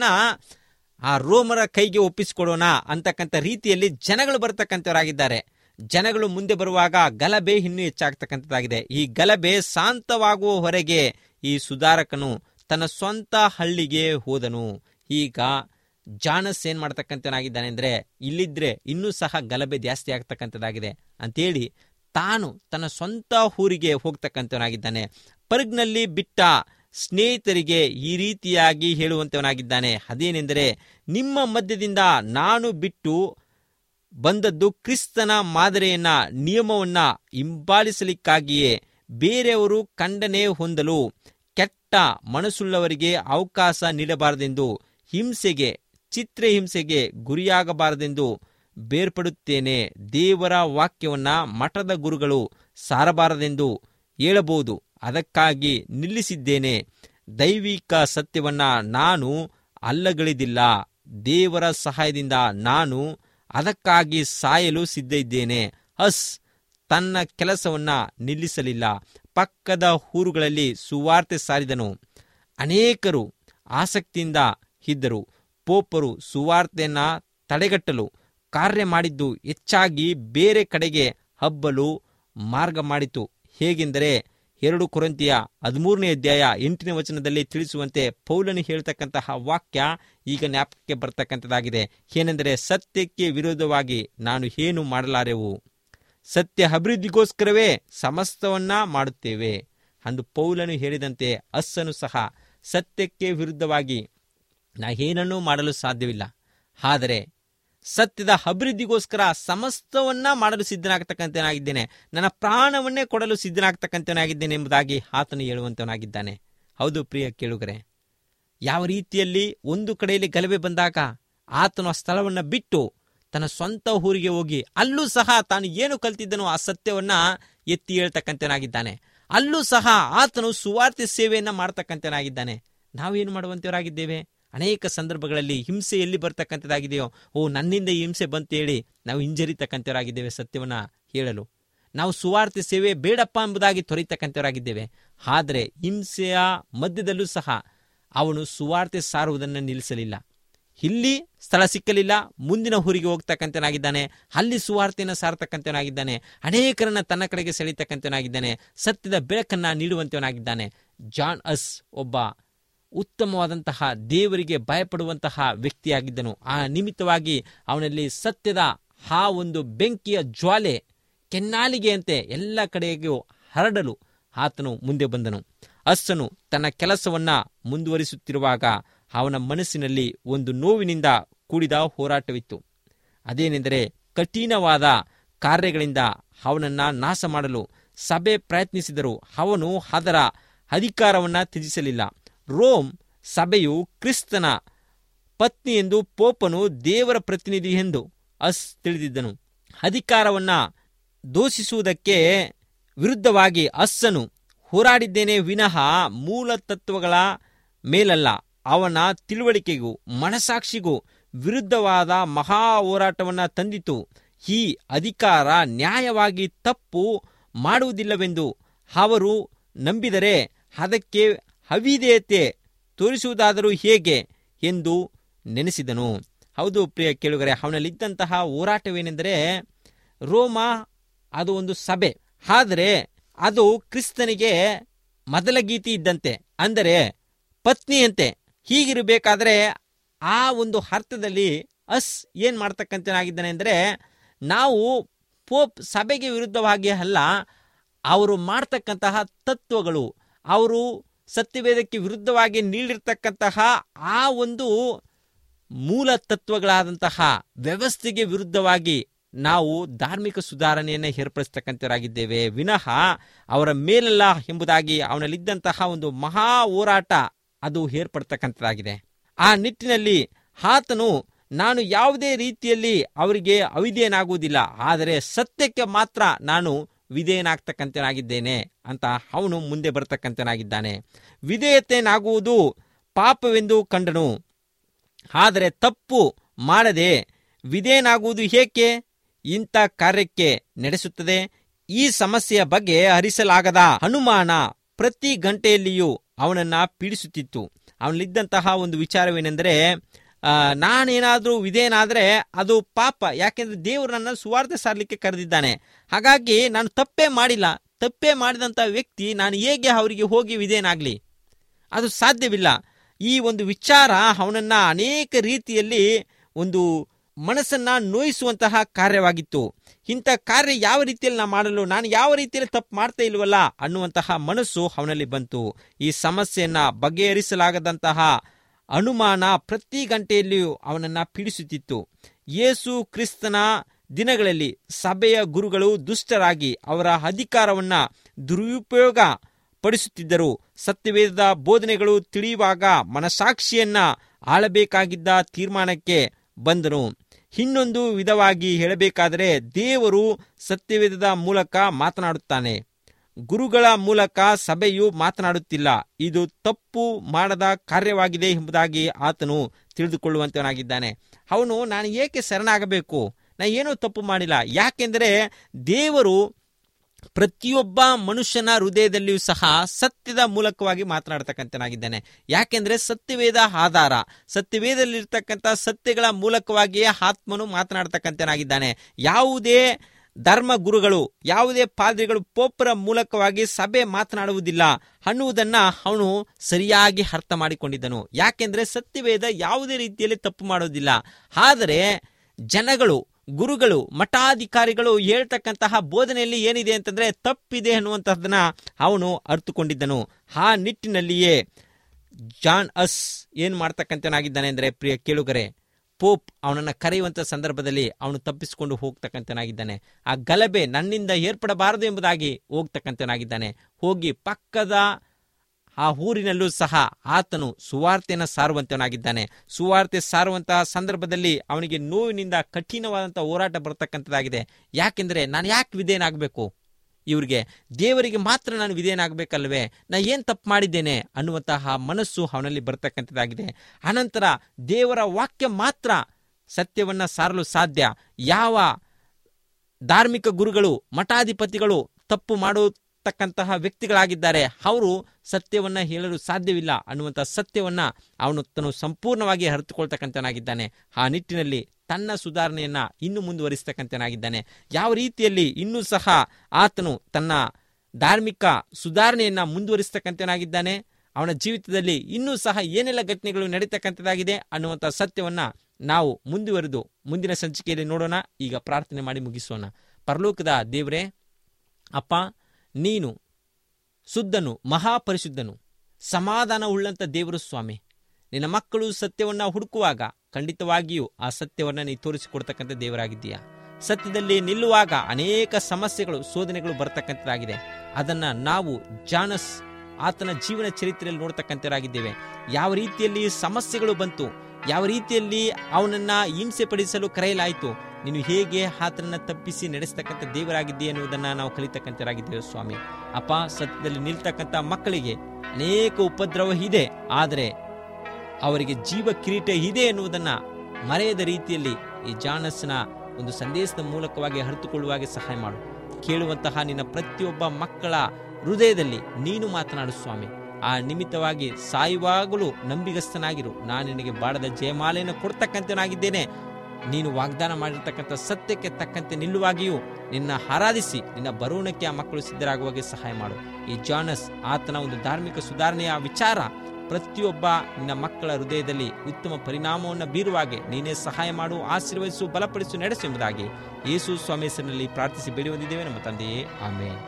ಆ ರೋಮರ ಕೈಗೆ ಒಪ್ಪಿಸಿಕೊಡೋಣ ಅಂತಕ್ಕಂಥ ರೀತಿಯಲ್ಲಿ ಜನಗಳು ಬರ್ತಕ್ಕಂಥವರಾಗಿದ್ದಾರೆ ಜನಗಳು ಮುಂದೆ ಬರುವಾಗ ಗಲಭೆ ಇನ್ನೂ ಹೆಚ್ಚಾಗ್ತಕ್ಕಂಥದ್ದಾಗಿದೆ ಈ ಗಲಭೆ ಶಾಂತವಾಗುವವರೆಗೆ ಈ ಸುಧಾರಕನು ತನ್ನ ಸ್ವಂತ ಹಳ್ಳಿಗೆ ಹೋದನು ಈಗ ಜಾನಸ್ ಏನ್ ಮಾಡ್ತಕ್ಕಂಥನಾಗಿದ್ದಾನೆ ಅಂದ್ರೆ ಇಲ್ಲಿದ್ರೆ ಇನ್ನೂ ಸಹ ಗಲಭೆ ಜಾಸ್ತಿ ಆಗ್ತಕ್ಕಂಥದ್ದಾಗಿದೆ ಅಂತೇಳಿ ತಾನು ತನ್ನ ಸ್ವಂತ ಊರಿಗೆ ಹೋಗ್ತಕ್ಕಂಥವನಾಗಿದ್ದಾನೆ ಪರ್ಗ್ನಲ್ಲಿ ಬಿಟ್ಟ ಸ್ನೇಹಿತರಿಗೆ ಈ ರೀತಿಯಾಗಿ ಹೇಳುವಂತವನಾಗಿದ್ದಾನೆ ಅದೇನೆಂದರೆ ನಿಮ್ಮ ಮಧ್ಯದಿಂದ ನಾನು ಬಿಟ್ಟು ಬಂದದ್ದು ಕ್ರಿಸ್ತನ ಮಾದರಿಯನ್ನ ನಿಯಮವನ್ನ ಹಿಂಬಾಲಿಸಲಿಕ್ಕಾಗಿಯೇ ಬೇರೆಯವರು ಖಂಡನೆ ಹೊಂದಲು ಕೆಟ್ಟ ಮನಸ್ಸುಳ್ಳವರಿಗೆ ಅವಕಾಶ ನೀಡಬಾರದೆಂದು ಹಿಂಸೆಗೆ ಚಿತ್ರಹಿಂಸೆಗೆ ಗುರಿಯಾಗಬಾರದೆಂದು ಬೇರ್ಪಡುತ್ತೇನೆ ದೇವರ ವಾಕ್ಯವನ್ನ ಮಠದ ಗುರುಗಳು ಸಾರಬಾರದೆಂದು ಹೇಳಬಹುದು ಅದಕ್ಕಾಗಿ ನಿಲ್ಲಿಸಿದ್ದೇನೆ ದೈವಿಕ ಸತ್ಯವನ್ನ ನಾನು ಅಲ್ಲಗಳಿದಿಲ್ಲ ದೇವರ ಸಹಾಯದಿಂದ ನಾನು ಅದಕ್ಕಾಗಿ ಸಾಯಲು ಸಿದ್ಧ ಇದ್ದೇನೆ ಅಸ್ ತನ್ನ ಕೆಲಸವನ್ನ ನಿಲ್ಲಿಸಲಿಲ್ಲ ಪಕ್ಕದ ಊರುಗಳಲ್ಲಿ ಸುವಾರ್ತೆ ಸಾರಿದನು ಅನೇಕರು ಆಸಕ್ತಿಯಿಂದ ಇದ್ದರು ಪೋಪರು ಸುವಾರ್ತೆಯನ್ನ ತಡೆಗಟ್ಟಲು ಕಾರ್ಯ ಮಾಡಿದ್ದು ಹೆಚ್ಚಾಗಿ ಬೇರೆ ಕಡೆಗೆ ಹಬ್ಬಲು ಮಾರ್ಗ ಮಾಡಿತು ಹೇಗೆಂದರೆ ಎರಡು ಕೊರಂತಿಯ ಹದಿಮೂರನೇ ಅಧ್ಯಾಯ ಎಂಟನೇ ವಚನದಲ್ಲಿ ತಿಳಿಸುವಂತೆ ಪೌಲನು ಹೇಳ್ತಕ್ಕಂತಹ ವಾಕ್ಯ ಈಗ ಜ್ಞಾಪಕಕ್ಕೆ ಬರ್ತಕ್ಕಂಥದ್ದಾಗಿದೆ ಏನೆಂದರೆ ಸತ್ಯಕ್ಕೆ ವಿರೋಧವಾಗಿ ನಾನು ಏನು ಮಾಡಲಾರೆವು ಸತ್ಯ ಅಭಿವೃದ್ಧಿಗೋಸ್ಕರವೇ ಸಮಸ್ತವನ್ನ ಮಾಡುತ್ತೇವೆ ಅಂದು ಪೌಲನು ಹೇಳಿದಂತೆ ಅಸ್ಸನು ಸಹ ಸತ್ಯಕ್ಕೆ ವಿರುದ್ಧವಾಗಿ ನಾ ಏನನ್ನೂ ಮಾಡಲು ಸಾಧ್ಯವಿಲ್ಲ ಆದರೆ ಸತ್ಯದ ಅಭಿವೃದ್ಧಿಗೋಸ್ಕರ ಸಮಸ್ತವನ್ನ ಮಾಡಲು ಸಿದ್ಧನಾಗ್ತಕ್ಕಂಥನಾಗಿದ್ದೇನೆ ನನ್ನ ಪ್ರಾಣವನ್ನೇ ಕೊಡಲು ಸಿದ್ಧನಾಗ್ತಕ್ಕಂಥನಾಗಿದ್ದೇನೆ ಎಂಬುದಾಗಿ ಆತನು ಹೇಳುವಂತವನಾಗಿದ್ದಾನೆ ಹೌದು ಪ್ರಿಯ ಕೇಳುಗರೆ ಯಾವ ರೀತಿಯಲ್ಲಿ ಒಂದು ಕಡೆಯಲ್ಲಿ ಗಲಭೆ ಬಂದಾಗ ಆತನು ಆ ಸ್ಥಳವನ್ನ ಬಿಟ್ಟು ತನ್ನ ಸ್ವಂತ ಊರಿಗೆ ಹೋಗಿ ಅಲ್ಲೂ ಸಹ ತಾನು ಏನು ಕಲ್ತಿದ್ದನೋ ಆ ಸತ್ಯವನ್ನ ಎತ್ತಿ ಹೇಳ್ತಕ್ಕಂಥನಾಗಿದ್ದಾನೆ ಅಲ್ಲೂ ಸಹ ಆತನು ಸುವಾರ್ತೆ ಸೇವೆಯನ್ನ ಮಾಡ್ತಕ್ಕಂಥನಾಗಿದ್ದಾನೆ ನಾವೇನು ಮಾಡುವಂತವರಾಗಿದ್ದೇವೆ ಅನೇಕ ಸಂದರ್ಭಗಳಲ್ಲಿ ಹಿಂಸೆ ಎಲ್ಲಿ ಬರ್ತಕ್ಕಂಥದ್ದಾಗಿದೆಯೋ ಓ ನನ್ನಿಂದ ಈ ಹಿಂಸೆ ಬಂತು ಹೇಳಿ ನಾವು ಹಿಂಜರಿತಕ್ಕಂಥವರಾಗಿದ್ದೇವೆ ಸತ್ಯವನ್ನ ಹೇಳಲು ನಾವು ಸುವಾರ್ತೆ ಸೇವೆ ಬೇಡಪ್ಪ ಎಂಬುದಾಗಿ ತೊರೆಯತಕ್ಕಂಥವರಾಗಿದ್ದೇವೆ ಆದರೆ ಹಿಂಸೆಯ ಮಧ್ಯದಲ್ಲೂ ಸಹ ಅವನು ಸುವಾರ್ತೆ ಸಾರುವುದನ್ನು ನಿಲ್ಲಿಸಲಿಲ್ಲ ಇಲ್ಲಿ ಸ್ಥಳ ಸಿಕ್ಕಲಿಲ್ಲ ಮುಂದಿನ ಊರಿಗೆ ಹೋಗ್ತಕ್ಕಂಥನಾಗಿದ್ದಾನೆ ಅಲ್ಲಿ ಸುವಾರ್ತೆಯನ್ನು ಸಾರ್ತಕ್ಕಂಥವನಾಗಿದ್ದಾನೆ ಅನೇಕರನ್ನ ತನ್ನ ಕಡೆಗೆ ಸೆಳೀತಕ್ಕಂಥವನಾಗಿದ್ದಾನೆ ಸತ್ಯದ ಬೆಳಕನ್ನ ನೀಡುವಂತವನಾಗಿದ್ದಾನೆ ಜಾನ್ ಅಸ್ ಒಬ್ಬ ಉತ್ತಮವಾದಂತಹ ದೇವರಿಗೆ ಭಯಪಡುವಂತಹ ವ್ಯಕ್ತಿಯಾಗಿದ್ದನು ಆ ನಿಮಿತ್ತವಾಗಿ ಅವನಲ್ಲಿ ಸತ್ಯದ ಆ ಒಂದು ಬೆಂಕಿಯ ಜ್ವಾಲೆ ಕೆನ್ನಾಲಿಗೆಯಂತೆ ಎಲ್ಲ ಕಡೆಗೂ ಹರಡಲು ಆತನು ಮುಂದೆ ಬಂದನು ಅಸ್ಸನು ತನ್ನ ಕೆಲಸವನ್ನ ಮುಂದುವರಿಸುತ್ತಿರುವಾಗ ಅವನ ಮನಸ್ಸಿನಲ್ಲಿ ಒಂದು ನೋವಿನಿಂದ ಕೂಡಿದ ಹೋರಾಟವಿತ್ತು ಅದೇನೆಂದರೆ ಕಠಿಣವಾದ ಕಾರ್ಯಗಳಿಂದ ಅವನನ್ನ ನಾಶ ಮಾಡಲು ಸಭೆ ಪ್ರಯತ್ನಿಸಿದರು ಅವನು ಅದರ ಅಧಿಕಾರವನ್ನ ತ್ಯಜಿಸಲಿಲ್ಲ ರೋಮ್ ಸಭೆಯು ಕ್ರಿಸ್ತನ ಪತ್ನಿ ಎಂದು ಪೋಪನು ದೇವರ ಪ್ರತಿನಿಧಿ ಎಂದು ಅಸ್ ತಿಳಿದಿದ್ದನು ಅಧಿಕಾರವನ್ನ ದೂಷಿಸುವುದಕ್ಕೆ ವಿರುದ್ಧವಾಗಿ ಅಸ್ಸನು ಹೋರಾಡಿದ್ದೇನೆ ವಿನಃ ಮೂಲ ತತ್ವಗಳ ಮೇಲಲ್ಲ ಅವನ ತಿಳುವಳಿಕೆಗೂ ಮನಸಾಕ್ಷಿಗೂ ವಿರುದ್ಧವಾದ ಮಹಾ ಹೋರಾಟವನ್ನ ತಂದಿತು ಈ ಅಧಿಕಾರ ನ್ಯಾಯವಾಗಿ ತಪ್ಪು ಮಾಡುವುದಿಲ್ಲವೆಂದು ಅವರು ನಂಬಿದರೆ ಅದಕ್ಕೆ ಅವಿಧೇಯತೆ ತೋರಿಸುವುದಾದರೂ ಹೇಗೆ ಎಂದು ನೆನೆಸಿದನು ಹೌದು ಪ್ರಿಯ ಕೇಳುಗರೆ ಅವನಲ್ಲಿದ್ದಂತಹ ಹೋರಾಟವೇನೆಂದರೆ ರೋಮ ಅದು ಒಂದು ಸಭೆ ಆದರೆ ಅದು ಕ್ರಿಸ್ತನಿಗೆ ಮೊದಲ ಗೀತಿ ಇದ್ದಂತೆ ಅಂದರೆ ಪತ್ನಿಯಂತೆ ಹೀಗಿರಬೇಕಾದ್ರೆ ಆ ಒಂದು ಅರ್ಥದಲ್ಲಿ ಅಸ್ ಏನ್ ಮಾಡ್ತಕ್ಕಂಥನಾಗಿದ್ದಾನೆ ಅಂದರೆ ನಾವು ಪೋಪ್ ಸಭೆಗೆ ವಿರುದ್ಧವಾಗಿ ಅಲ್ಲ ಅವರು ಮಾಡ್ತಕ್ಕಂತಹ ತತ್ವಗಳು ಅವರು ಸತ್ಯವೇದಕ್ಕೆ ವಿರುದ್ಧವಾಗಿ ನೀಡಿರ್ತಕ್ಕಂತಹ ಆ ಒಂದು ಮೂಲ ತತ್ವಗಳಾದಂತಹ ವ್ಯವಸ್ಥೆಗೆ ವಿರುದ್ಧವಾಗಿ ನಾವು ಧಾರ್ಮಿಕ ಸುಧಾರಣೆಯನ್ನು ಏರ್ಪಡಿಸ್ತಕ್ಕಂಥವರಾಗಿದ್ದೇವೆ ವಿನಃ ಅವರ ಮೇಲಲ್ಲ ಎಂಬುದಾಗಿ ಅವನಲ್ಲಿದ್ದಂತಹ ಒಂದು ಮಹಾ ಹೋರಾಟ ಅದು ಏರ್ಪಡ್ತಕ್ಕಂಥದ್ದಾಗಿದೆ ಆ ನಿಟ್ಟಿನಲ್ಲಿ ಆತನು ನಾನು ಯಾವುದೇ ರೀತಿಯಲ್ಲಿ ಅವರಿಗೆ ಅವಿಧೇಯನಾಗುವುದಿಲ್ಲ ಆದರೆ ಸತ್ಯಕ್ಕೆ ಮಾತ್ರ ನಾನು ವಿಧೇಯನಾಗ್ತಕ್ಕಂಥನಾಗಿದ್ದೇನೆ ಅಂತ ಅವನು ಮುಂದೆ ಬರ್ತಕ್ಕಂಥನಾಗಿದ್ದಾನೆ ವಿಧೇಯತೆನಾಗುವುದು ಪಾಪವೆಂದು ಕಂಡನು ಆದರೆ ತಪ್ಪು ಮಾಡದೆ ವಿಧೇಯನಾಗುವುದು ಏಕೆ ಇಂಥ ಕಾರ್ಯಕ್ಕೆ ನಡೆಸುತ್ತದೆ ಈ ಸಮಸ್ಯೆಯ ಬಗ್ಗೆ ಹರಿಸಲಾಗದ ಅನುಮಾನ ಪ್ರತಿ ಗಂಟೆಯಲ್ಲಿಯೂ ಅವನನ್ನ ಪೀಡಿಸುತ್ತಿತ್ತು ಅವನಲ್ಲಿದ್ದಂತಹ ಒಂದು ವಿಚಾರವೇನೆಂದರೆ ಆ, ನಾನೇನಾದ್ರೂ ವಿಧೇಯನಾದ್ರೆ ಅದು ಪಾಪ ಯಾಕೆಂದ್ರೆ ದೇವರು ನನ್ನ ಸುವಾರ್ತೆ ಸಾರಲಿಕ್ಕೆ ಕರೆದಿದ್ದಾನೆ ಹಾಗಾಗಿ ನಾನು ತಪ್ಪೇ ಮಾಡಿಲ್ಲ ತಪ್ಪೇ ಮಾಡಿದಂಥ ವ್ಯಕ್ತಿ ನಾನು ಹೇಗೆ ಅವರಿಗೆ ಹೋಗಿ ವಿಧೇಯನಾಗ್ಲಿ ಅದು ಸಾಧ್ಯವಿಲ್ಲ ಈ ಒಂದು ವಿಚಾರ ಅವನನ್ನ ಅನೇಕ ರೀತಿಯಲ್ಲಿ ಒಂದು ಮನಸ್ಸನ್ನ ನೋಯಿಸುವಂತಹ ಕಾರ್ಯವಾಗಿತ್ತು ಇಂಥ ಕಾರ್ಯ ಯಾವ ರೀತಿಯಲ್ಲಿ ನಾ ಮಾಡಲು ನಾನು ಯಾವ ರೀತಿಯಲ್ಲಿ ತಪ್ಪು ಮಾಡ್ತಾ ಇಲ್ವಲ್ಲ ಅನ್ನುವಂತಹ ಮನಸ್ಸು ಅವನಲ್ಲಿ ಬಂತು ಈ ಸಮಸ್ಯೆಯನ್ನ ಬಗೆಹರಿಸಲಾಗದಂತಹ ಅನುಮಾನ ಪ್ರತಿ ಗಂಟೆಯಲ್ಲಿಯೂ ಅವನನ್ನ ಪೀಡಿಸುತ್ತಿತ್ತು ಯೇಸು ಕ್ರಿಸ್ತನ ದಿನಗಳಲ್ಲಿ ಸಭೆಯ ಗುರುಗಳು ದುಷ್ಟರಾಗಿ ಅವರ ಅಧಿಕಾರವನ್ನ ದುರುಪಯೋಗ ಪಡಿಸುತ್ತಿದ್ದರು ಸತ್ಯವೇದದ ಬೋಧನೆಗಳು ತಿಳಿಯುವಾಗ ಮನಸಾಕ್ಷಿಯನ್ನ ಆಳಬೇಕಾಗಿದ್ದ ತೀರ್ಮಾನಕ್ಕೆ ಬಂದನು ಇನ್ನೊಂದು ವಿಧವಾಗಿ ಹೇಳಬೇಕಾದರೆ ದೇವರು ಸತ್ಯವೇದದ ಮೂಲಕ ಮಾತನಾಡುತ್ತಾನೆ ಗುರುಗಳ ಮೂಲಕ ಸಭೆಯು ಮಾತನಾಡುತ್ತಿಲ್ಲ ಇದು ತಪ್ಪು ಮಾಡದ ಕಾರ್ಯವಾಗಿದೆ ಎಂಬುದಾಗಿ ಆತನು ತಿಳಿದುಕೊಳ್ಳುವಂತವನಾಗಿದ್ದಾನೆ ಅವನು ನಾನು ಏಕೆ ಶರಣಾಗಬೇಕು ನಾ ಏನೂ ತಪ್ಪು ಮಾಡಿಲ್ಲ ಯಾಕೆಂದರೆ ದೇವರು ಪ್ರತಿಯೊಬ್ಬ ಮನುಷ್ಯನ ಹೃದಯದಲ್ಲಿಯೂ ಸಹ ಸತ್ಯದ ಮೂಲಕವಾಗಿ ಮಾತನಾಡ್ತಕ್ಕಂಥನಾಗಿದ್ದಾನೆ ಯಾಕೆಂದ್ರೆ ಸತ್ಯವೇದ ಆಧಾರ ಸತ್ಯವೇದಲ್ಲಿರ್ತಕ್ಕಂಥ ಸತ್ಯಗಳ ಮೂಲಕವಾಗಿಯೇ ಆತ್ಮನು ಮಾತನಾಡ್ತಕ್ಕಂಥನಾಗಿದ್ದಾನೆ ಯಾವುದೇ ಧರ್ಮ ಗುರುಗಳು ಯಾವುದೇ ಪಾದ್ರಿಗಳು ಪೋಪರ ಮೂಲಕವಾಗಿ ಸಭೆ ಮಾತನಾಡುವುದಿಲ್ಲ ಅನ್ನುವುದನ್ನ ಅವನು ಸರಿಯಾಗಿ ಅರ್ಥ ಮಾಡಿಕೊಂಡಿದ್ದನು ಯಾಕೆಂದ್ರೆ ಸತ್ಯವೇದ ಯಾವುದೇ ರೀತಿಯಲ್ಲಿ ತಪ್ಪು ಮಾಡೋದಿಲ್ಲ ಆದರೆ ಜನಗಳು ಗುರುಗಳು ಮಠಾಧಿಕಾರಿಗಳು ಹೇಳ್ತಕ್ಕಂತಹ ಬೋಧನೆಯಲ್ಲಿ ಏನಿದೆ ಅಂತಂದ್ರೆ ತಪ್ಪಿದೆ ಅನ್ನುವಂತಹದನ್ನ ಅವನು ಅರ್ಥಕೊಂಡಿದ್ದನು ಆ ನಿಟ್ಟಿನಲ್ಲಿಯೇ ಜಾನ್ ಅಸ್ ಏನ್ ಮಾಡ್ತಕ್ಕಂಥನಾಗಿದ್ದಾನೆ ಅಂದ್ರೆ ಪ್ರಿಯ ಕೇಳುಗರೆ ಪೋಪ್ ಅವನನ್ನ ಕರೆಯುವಂತ ಸಂದರ್ಭದಲ್ಲಿ ಅವನು ತಪ್ಪಿಸಿಕೊಂಡು ಹೋಗ್ತಕ್ಕಂಥನಾಗಿದ್ದಾನೆ ಆ ಗಲಭೆ ನನ್ನಿಂದ ಏರ್ಪಡಬಾರದು ಎಂಬುದಾಗಿ ಹೋಗ್ತಕ್ಕಂಥನಾಗಿದ್ದಾನೆ ಹೋಗಿ ಪಕ್ಕದ ಆ ಊರಿನಲ್ಲೂ ಸಹ ಆತನು ಸುವಾರ್ತೆಯನ್ನು ಸಾರುವಂತವನಾಗಿದ್ದಾನೆ ಸುವಾರ್ತೆ ಸಾರುವಂತಹ ಸಂದರ್ಭದಲ್ಲಿ ಅವನಿಗೆ ನೋವಿನಿಂದ ಕಠಿಣವಾದಂತಹ ಹೋರಾಟ ಬರ್ತಕ್ಕಂಥದ್ದಾಗಿದೆ ಯಾಕೆಂದ್ರೆ ನಾನು ಯಾಕೆ ವಿಧೇಯನಾಗಬೇಕು ಇವ್ರಿಗೆ ದೇವರಿಗೆ ಮಾತ್ರ ನಾನು ವಿಧೇಯನಾಗಬೇಕಲ್ವೇ ನಾ ಏನು ತಪ್ಪು ಮಾಡಿದ್ದೇನೆ ಅನ್ನುವಂತಹ ಮನಸ್ಸು ಅವನಲ್ಲಿ ಬರ್ತಕ್ಕಂಥದ್ದಾಗಿದೆ ಅನಂತರ ದೇವರ ವಾಕ್ಯ ಮಾತ್ರ ಸತ್ಯವನ್ನ ಸಾರಲು ಸಾಧ್ಯ ಯಾವ ಧಾರ್ಮಿಕ ಗುರುಗಳು ಮಠಾಧಿಪತಿಗಳು ತಪ್ಪು ಮಾಡತಕ್ಕಂತಹ ವ್ಯಕ್ತಿಗಳಾಗಿದ್ದಾರೆ ಅವರು ಸತ್ಯವನ್ನ ಹೇಳಲು ಸಾಧ್ಯವಿಲ್ಲ ಅನ್ನುವಂಥ ಸತ್ಯವನ್ನ ಅವನು ತನು ಸಂಪೂರ್ಣವಾಗಿ ಅರಿತುಕೊಳ್ತಕ್ಕಂಥನಾಗಿದ್ದಾನೆ ಆ ನಿಟ್ಟಿನಲ್ಲಿ ತನ್ನ ಸುಧಾರಣೆಯನ್ನ ಇನ್ನೂ ಮುಂದುವರಿಸ್ತಕ್ಕಂಥನಾಗಿದ್ದಾನೆ ಯಾವ ರೀತಿಯಲ್ಲಿ ಇನ್ನೂ ಸಹ ಆತನು ತನ್ನ ಧಾರ್ಮಿಕ ಸುಧಾರಣೆಯನ್ನ ಮುಂದುವರಿಸ್ತಕ್ಕಂಥನಾಗಿದ್ದಾನೆ ಅವನ ಜೀವಿತದಲ್ಲಿ ಇನ್ನೂ ಸಹ ಏನೆಲ್ಲ ಘಟನೆಗಳು ನಡೀತಕ್ಕಂಥದ್ದಾಗಿದೆ ಅನ್ನುವಂಥ ಸತ್ಯವನ್ನ ನಾವು ಮುಂದುವರೆದು ಮುಂದಿನ ಸಂಚಿಕೆಯಲ್ಲಿ ನೋಡೋಣ ಈಗ ಪ್ರಾರ್ಥನೆ ಮಾಡಿ ಮುಗಿಸೋಣ ಪರಲೋಕದ ದೇವರೇ ಅಪ್ಪ ನೀನು ಶುದ್ಧನು ಮಹಾಪರಿಶುದ್ಧನು ಸಮಾಧಾನ ಉಳ್ಳಂತ ದೇವರು ಸ್ವಾಮಿ ನಿನ್ನ ಮಕ್ಕಳು ಸತ್ಯವನ್ನ ಹುಡುಕುವಾಗ ಖಂಡಿತವಾಗಿಯೂ ಆ ಸತ್ಯವನ್ನ ನೀ ತೋರಿಸಿಕೊಡ್ತಕ್ಕಂಥ ದೇವರಾಗಿದ್ದೀಯಾ ಸತ್ಯದಲ್ಲಿ ನಿಲ್ಲುವಾಗ ಅನೇಕ ಸಮಸ್ಯೆಗಳು ಶೋಧನೆಗಳು ಬರ್ತಕ್ಕಂಥದ್ದಾಗಿದೆ ಅದನ್ನ ನಾವು ಜಾನಸ್ ಆತನ ಜೀವನ ಚರಿತ್ರೆಯಲ್ಲಿ ನೋಡ್ತಕ್ಕಂಥವರಾಗಿದ್ದೇವೆ ಯಾವ ರೀತಿಯಲ್ಲಿ ಸಮಸ್ಯೆಗಳು ಬಂತು ಯಾವ ರೀತಿಯಲ್ಲಿ ಅವನನ್ನ ಹಿಂಸೆ ಪಡಿಸಲು ಕರೆಯಲಾಯಿತು ನೀನು ಹೇಗೆ ಆತನನ್ನ ತಪ್ಪಿಸಿ ನಡೆಸ್ತಕ್ಕಂಥ ದೇವರಾಗಿದ್ದೀಯ ಎನ್ನುವುದನ್ನ ನಾವು ಕಲಿತಕ್ಕಂಥರಾಗಿದ್ದೇವೆ ಸ್ವಾಮಿ ಅಪ್ಪ ಸತ್ಯದಲ್ಲಿ ನಿಲ್ತಕ್ಕಂಥ ಮಕ್ಕಳಿಗೆ ಅನೇಕ ಉಪದ್ರವ ಇದೆ ಆದರೆ ಅವರಿಗೆ ಜೀವ ಕಿರೀಟ ಇದೆ ಎನ್ನುವುದನ್ನ ಮರೆಯದ ರೀತಿಯಲ್ಲಿ ಈ ಜಾನಸ್ನ ಒಂದು ಸಂದೇಶದ ಮೂಲಕವಾಗಿ ಅರಿತುಕೊಳ್ಳುವಾಗೆ ಸಹಾಯ ಮಾಡು ಕೇಳುವಂತಹ ನಿನ್ನ ಪ್ರತಿಯೊಬ್ಬ ಮಕ್ಕಳ ಹೃದಯದಲ್ಲಿ ನೀನು ಮಾತನಾಡು ಸ್ವಾಮಿ ಆ ನಿಮಿತ್ತವಾಗಿ ಸಾಯುವಾಗಲೂ ನಂಬಿಗಸ್ತನಾಗಿರು ನಾನು ನಿನಗೆ ಬಾಡದ ಜಯಮಾಲೆಯನ್ನು ಕೊಡ್ತಕ್ಕಂಥನಾಗಿದ್ದೇನೆ ನೀನು ವಾಗ್ದಾನ ಮಾಡಿರ್ತಕ್ಕಂಥ ಸತ್ಯಕ್ಕೆ ತಕ್ಕಂತೆ ನಿಲ್ಲುವಾಗಿಯೂ ನಿನ್ನ ಆರಾಧಿಸಿ ನಿನ್ನ ಬರೋಣಕ್ಕೆ ಆ ಮಕ್ಕಳು ಸಿದ್ಧರಾಗುವಾಗೆ ಸಹಾಯ ಮಾಡು ಈ ಜಾನಸ್ ಆತನ ಒಂದು ಧಾರ್ಮಿಕ ಸುಧಾರಣೆಯ ವಿಚಾರ ಪ್ರತಿಯೊಬ್ಬ ನಿನ್ನ ಮಕ್ಕಳ ಹೃದಯದಲ್ಲಿ ಉತ್ತಮ ಪರಿಣಾಮವನ್ನು ಬೀರುವಾಗೆ ನೀನೇ ಸಹಾಯ ಮಾಡು ಆಶೀರ್ವದಿಸು ಬಲಪಡಿಸು ನಡೆಸು ಎಂಬುದಾಗಿ ಯೇಸು ಸ್ವಾಮಿ ಹೆಸರಿನಲ್ಲಿ ಪ್ರಾರ್ಥಿಸಿ ಬೇಡಿ ಹೊಂದಿದ್ದೇವೆ ನಮ್ಮ ತಂದೆಯೇ ಆಮೇಲೆ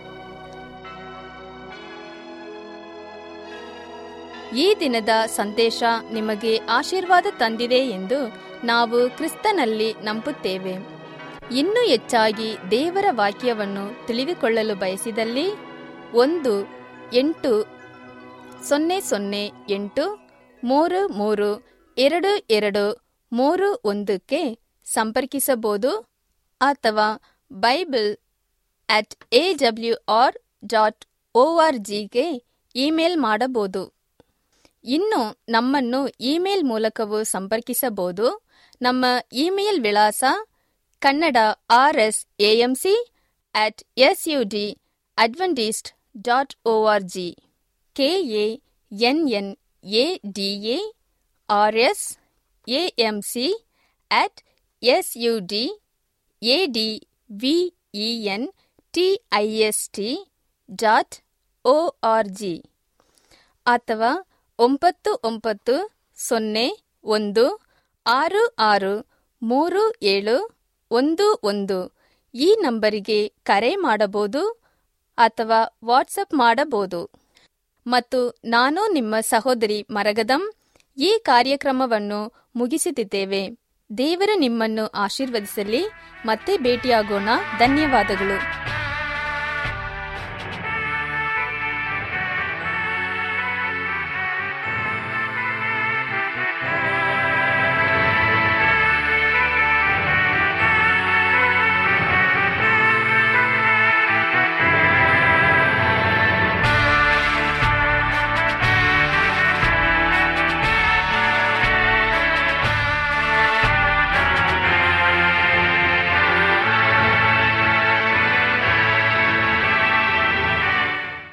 ಈ ದಿನದ ಸಂದೇಶ ನಿಮಗೆ ಆಶೀರ್ವಾದ ತಂದಿದೆ ಎಂದು ನಾವು ಕ್ರಿಸ್ತನಲ್ಲಿ ನಂಬುತ್ತೇವೆ ಇನ್ನೂ ಹೆಚ್ಚಾಗಿ ದೇವರ ವಾಕ್ಯವನ್ನು ತಿಳಿದುಕೊಳ್ಳಲು ಬಯಸಿದಲ್ಲಿ ಒಂದು ಎಂಟು ಸೊನ್ನೆ ಸೊನ್ನೆ ಎಂಟು ಮೂರು ಮೂರು ಎರಡು ಎರಡು ಮೂರು ಒಂದಕ್ಕೆ ಸಂಪರ್ಕಿಸಬಹುದು ಅಥವಾ Bible at A W R dot O R ಜಿಗೆ ಇಮೇಲ್ ಮಾಡಬಹುದು ಇನ್ನು ನಮ್ಮನ್ನು ಇಮೇಲ್ ಮೂಲಕವೂ ಸಂಪರ್ಕಿಸಬಹುದು ನಮ್ಮ ಇಮೇಲ್ ವಿಳಾಸ Kannada R S AMC at S U D Adventist dot O R G K A N N A D A R S AM C at S U D A D V E N T I S T dot O R G ಅಥವಾ ಒಂಬತ್ತು ಒಂಬತ್ತು ಸೊನ್ನೆ ಒಂದು ಆರು ಆರು ಮೂರು ಏಳು ಒಂದು ಒಂದು ಈ ನಂಬರಿಗೆ ಕರೆ ಮಾಡಬಹುದು ಅಥವಾ ವಾಟ್ಸಪ್ ಮಾಡಬಹುದು ಮತ್ತು ನಾನು ನಿಮ್ಮ ಸಹೋದರಿ ಮರಗದಂ ಈ ಕಾರ್ಯಕ್ರಮವನ್ನು ಮುಗಿಸುತ್ತಿದ್ದೇವೆ ದೇವರು ನಿಮ್ಮನ್ನು ಆಶೀರ್ವದಿಸಲಿ ಮತ್ತೆ ಭೇಟಿಯಾಗೋಣ ಧನ್ಯವಾದಗಳು